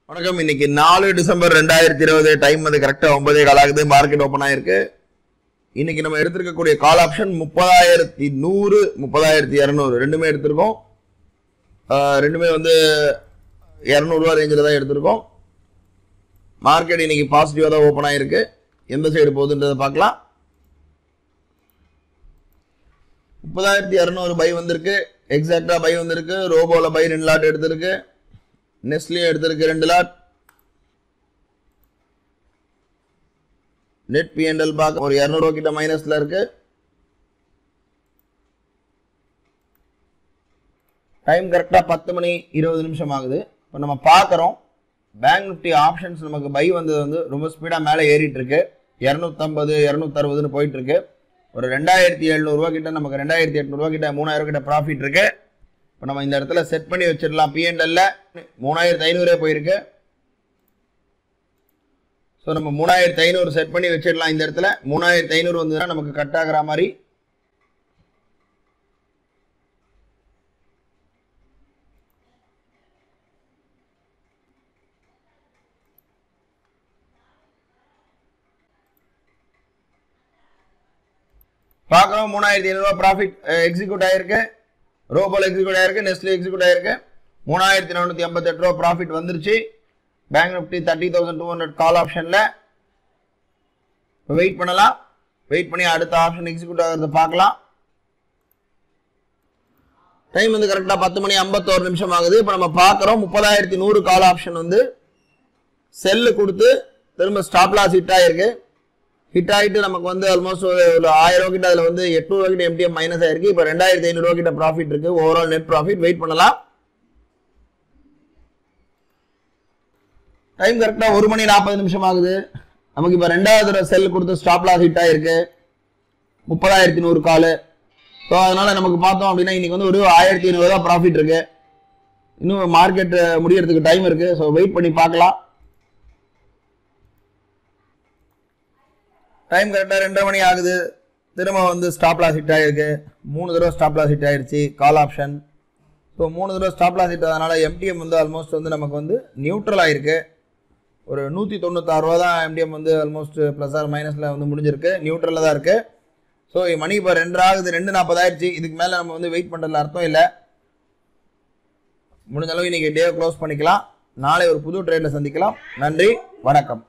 வணக்கம் இன்னைக்கு நாலு டிசம்பர் ரெண்டாயிரத்தி இருபது டைம் வந்து கரெக்டாக ஒன்பதே கால் ஆகுது மார்க்கெட் ஓப்பன் ஆயிருக்கு இன்னைக்கு நம்ம எடுத்திருக்கக்கூடிய கால் ஆப்ஷன் முப்பதாயிரத்தி நூறு முப்பதாயிரத்தி இரநூறு ரெண்டுமே எடுத்திருக்கோம் ஆஹ் ரெண்டுமே வந்து இரநூறுவா ரேஞ்சில் தான் எடுத்திருக்கோம் மார்க்கெட் இன்னைக்கு பாசிட்டிவாக தான் ஓப்பன் ஆயிருக்கு எந்த சைடு போகுதுன்றதை பார்க்கலாம் முப்பதாயிரத்தி இரநூறு பை வந்திருக்கு எக்ஸாக்டா பை வந்திருக்கு ரோபோல பை ரெண்டு லாட் எடுத்திருக்கு நெஸ்ட்லியும் எடுத்திருக்கு ரெண்டு லாட் நெட் பிஎன்எல் பார்க்க ஒரு இரநூறுவா கிட்ட மைனஸ்ல இருக்கு டைம் கரெக்டாக பத்து மணி இருபது நிமிஷம் ஆகுது இப்போ நம்ம பார்க்குறோம் பேங்க் நிஃப்டி ஆப்ஷன்ஸ் நமக்கு பை வந்தது வந்து ரொம்ப ஸ்பீடாக மேலே ஏறிட்டு இருக்கு இரநூத்தம்பது இரநூத்தறுபதுன்னு போயிட்டு இருக்கு ஒரு ரெண்டாயிரத்தி எழுநூறுவா கிட்ட நமக்கு ரெண்டாயிரத்தி எட்நூறுவா கிட்ட மூணாயிரம் கிட்ட ப்ராஃபிட் இருக்கு இப்போ நம்ம இந்த இடத்துல செட் பண்ணி வச்சிடலாம் பிஎன்எல்ல மூணாயிரத்தி ஐநூறே போயிருக்கு ஸோ நம்ம மூணாயிரத்தி ஐநூறு செட் பண்ணி வச்சிடலாம் இந்த இடத்துல மூணாயிரத்தி ஐநூறு வந்ததுன்னா நமக்கு கட் ஆகுற மாதிரி பார்க்குறோம் மூணாயிரத்தி ஐநூறுரூவா ப்ராஃபிட் எக்ஸிக்யூட் ஆயிருக்கு ரோபோல் எக்ஸிக்யூட் ஆயிருக்கு நெஸ்ட்லி எக்ஸிக்யூட் ஆயிருக்கு மூணாயிரத்தி நானூற்றி ஐம்பத்தெட்டு ரூபா ப்ராஃபிட் வந்துருச்சு Bank Nifty thirty thousand two hundred call ஆப்ஷனில் வெயிட் பண்ணலாம் வெயிட் பண்ணி அடுத்த ஆப்ஷன் எக்ஸிக்யூட் ஆகிறத பார்க்கலாம் டைம் வந்து கரெக்டாக பத்து மணி ஐம்பத்தோரு நிமிஷம் ஆகுது இப்போ நம்ம பார்க்குறோம் முப்பதாயிரத்தி நூறு கால் ஆப்ஷன் வந்து செல்லு கொடுத்து திரும்ப ஸ்டாப் லாஸ் ஹிட் ஆயிருக்கு ஹிட் ஆகிட்டு நமக்கு வந்து ஆல்மோஸ்ட் ஒரு ஒரு ஆயிரம் ரூபா கிட்ட அதில் வந்து எட்நூறுவா கிட்ட எம்டிஎம் மைனஸ் ஆயிருக்கு இப்போ ரெண்டாயிரத்தி ஐநூறுவா கிட்ட ப்ராஃபிட் இருக்கு ஓவரால் நெட் ப்ராஃபிட் வெயிட் பண்ணலாம் டைம் கரெக்டாக ஒரு மணி நாற்பது நிமிஷம் ஆகுது நமக்கு இப்போ ரெண்டாவது தடவை செல் கொடுத்து ஸ்டாப் லாஸ் ஹிட் ஆயிருக்கு முப்பதாயிரத்தி நூறு காலு ஸோ அதனால நமக்கு பார்த்தோம் அப்படின்னா இன்னைக்கு வந்து ஒரு ஆயிரத்தி ஐநூறு தான் ப்ராஃபிட் இருக்கு இன்னும் மார்க்கெட் முடியறதுக்கு டைம் இருக்கு ஸோ வெயிட் பண்ணி பார்க்கலாம் டைம் கரெக்டாக ரெண்டரை மணி ஆகுது திரும்ப வந்து ஸ்டாப் லாஸ் ஹிட் ஆகிருக்கு மூணு தடவை ஸ்டாப் லாஸ் ஹிட் ஆயிடுச்சு கால் ஆப்ஷன் ஸோ மூணு தடவை ஸ்டாப் லாஸ் ஹிட் ஆனதுனால எம்டிஎம் வந்து ஆல்மோஸ்ட் வந்து நமக்கு வந்து நியூட்ரல் ஆயிருக்கு ஒரு நூற்றி தொண்ணூத்தாறு ரூபா தான் எம்டிஎம் வந்து ஆல்மோஸ்ட் ப்ளஸ் ஆர் மைனஸில் வந்து முடிஞ்சிருக்கு நியூட்ரலில் தான் இருக்குது ஸோ மணி இப்போ ரெண்டு ஆகுது ரெண்டு நாற்பது ஆயிடுச்சு இதுக்கு மேலே நம்ம வந்து வெயிட் பண்ணுறதுல அர்த்தம் இல்லை முடிஞ்ச அளவு இன்னைக்கு டே க்ளோஸ் பண்ணிக்கலாம் நாளை ஒரு புது ட்ரேடில் சந்திக்கலாம் நன்றி வணக்கம்